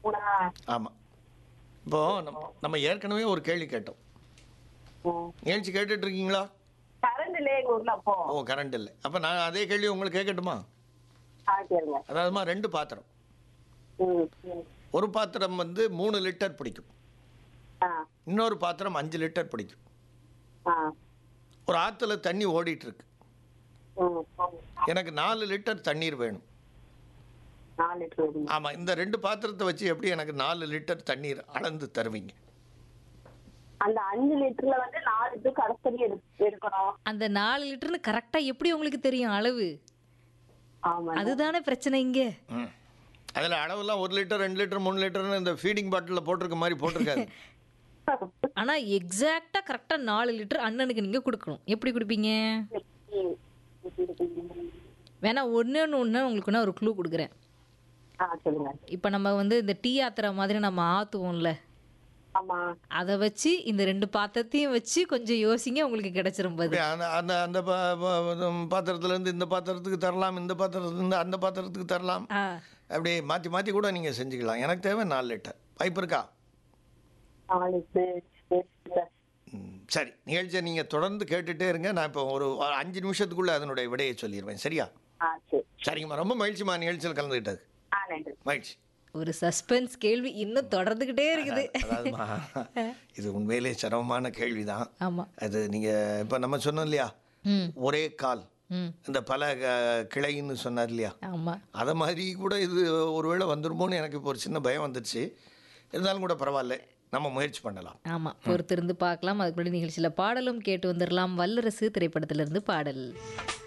மூணா ஆமாம் இப்போ நம்ம நம்ம ஏற்கனவே ஒரு கேள்வி கேட்டோம் நிகழ்ச்சி கேட்டுட்டு இருக்கீங்களா கரண்ட் இல்லையே எங்க ஊர்ல அப்போ ஓ கரண்ட் இல்லை அப்போ நான் அதே கேள்வி உங்களுக்கு கேட்கட்டுமா ஆ கேளுங்க அதாவதுமா ரெண்டு பாத்திரம் ம் ம். ஒரு பாத்திரம் வந்து மூணு லிட்டர் பிடிக்கும் ஆ இன்னொரு பாத்திரம் அஞ்சு லிட்டர் பிடிக்கும் ஆ ஒரு ஆற்றுல தண்ணி ஓடிட்டு இருக்கு ம் ம். எனக்கு நாலு லிட்டர் தண்ணீர் வேணும் நாலு லிட்டர் வருமா ஆமாம் இந்த ரெண்டு பாத்திரத்தை வச்சு எப்படி எனக்கு நாலு லிட்டர் தண்ணீர் அளந்து தருவீங்க அந்த அஞ்சு லிட்டர்ல வந்து நாலு லிட்டர் கடைசி எடு எடுக்கணும் அந்த நாலு லிட்டர்னு கரெக்டா எப்படி உங்களுக்கு தெரியும் அளவு ஆமா அதுதானே பிரச்சனை இங்க ம் அதில் அளவெல்லாம் ஒரு லிட்டர் ரெண்டு லிட்டர் மூணு லிட்டர்னு இந்த ஃபீடிங் பாட்டிலில் போட்டிருக்க மாதிரி போட்டிருக்காது ஆனா எக்ஸாக்டா கரெக்டா நாலு லிட்டர் அண்ணனுக்கு நீங்க கொடுக்கணும் எப்படி கொடுப்பீங்க வேணா ஒன்று ஒன்று ஒன்று உங்களுக்கு நான் ஒரு க்ளூ கொடுக்குறேன் ஆ சொல்லுங்க இப்போ நம்ம வந்து இந்த டீ ஆத்துற மாதிரி நம்ம ஆத்துவோம்ல ஆமா அதை வச்சு இந்த ரெண்டு பாத்திரத்தையும் வச்சு கொஞ்சம் யோசிங்க உங்களுக்கு கிடைச்சிரும் பதில் அப்படியே அந்த அந்த அந்த பா- பா- பாத்திரத்துலேருந்து இந்த பாத்திரத்துக்கு தரலாம் இந்த பாத்திரத்துலேருந்து அந்த பாத்திரத்துக்கு தரலாம் ஆ அப்படியே மாற்றி மாற்றி கூட நீங்கள் செஞ்சுக்கலாம் எனக்கு தேவை நாலு லிட்டர் பைப் இருக்கா நாலு லிட்டர் ம், சரி நிகழ்ச்சியை நீங்கள் தொடர்ந்து கேட்டுட்டே இருங்க நான் இப்போ ஒரு ஒரு அஞ்சு நிமிஷத்துக்குள்ளே அதனுடைய விடையை சொல்லிடுவேன் சரியா ஆ சரி சரிங்கம்மா ரொம்ப மகிழ்ச்சிம்மா நிகழ்ச்சியில் கலந்துக்கிட்டது ஆ நன்றி மகிழ்ச்சி ஒரு சஸ்பென்ஸ் கேள்வி இன்னும் தொடர்ந்துக்கிட்டே இருக்குது அதாவதுமா இது உண்மையிலே சிரமமான கேள்வி தான் ஆமா அது நீங்கள் இப்போ நம்ம சொன்னோம் இல்லையா ம் ஒரே கால் ம் இந்த பல க- கிளைன்னு சொன்னார் இல்லையா ஆமா அதை மாதிரி கூட இது ஒருவேளை வந்துருமோன்னு எனக்கு இப்போ ஒரு சின்ன பயம் வந்துடுச்சு இருந்தாலும் கூட பரவாயில்ல நம்ம முயற்சி பண்ணலாம் ஆமா பொறுத்திருந்து பார்க்கலாம் அதுக்கு முன்னாடி நிகழ்ச்சியில பாடலும் கேட்டு வந்துடலாம் வல்லரசு திரைப்படத்திலிருந்து பாடல்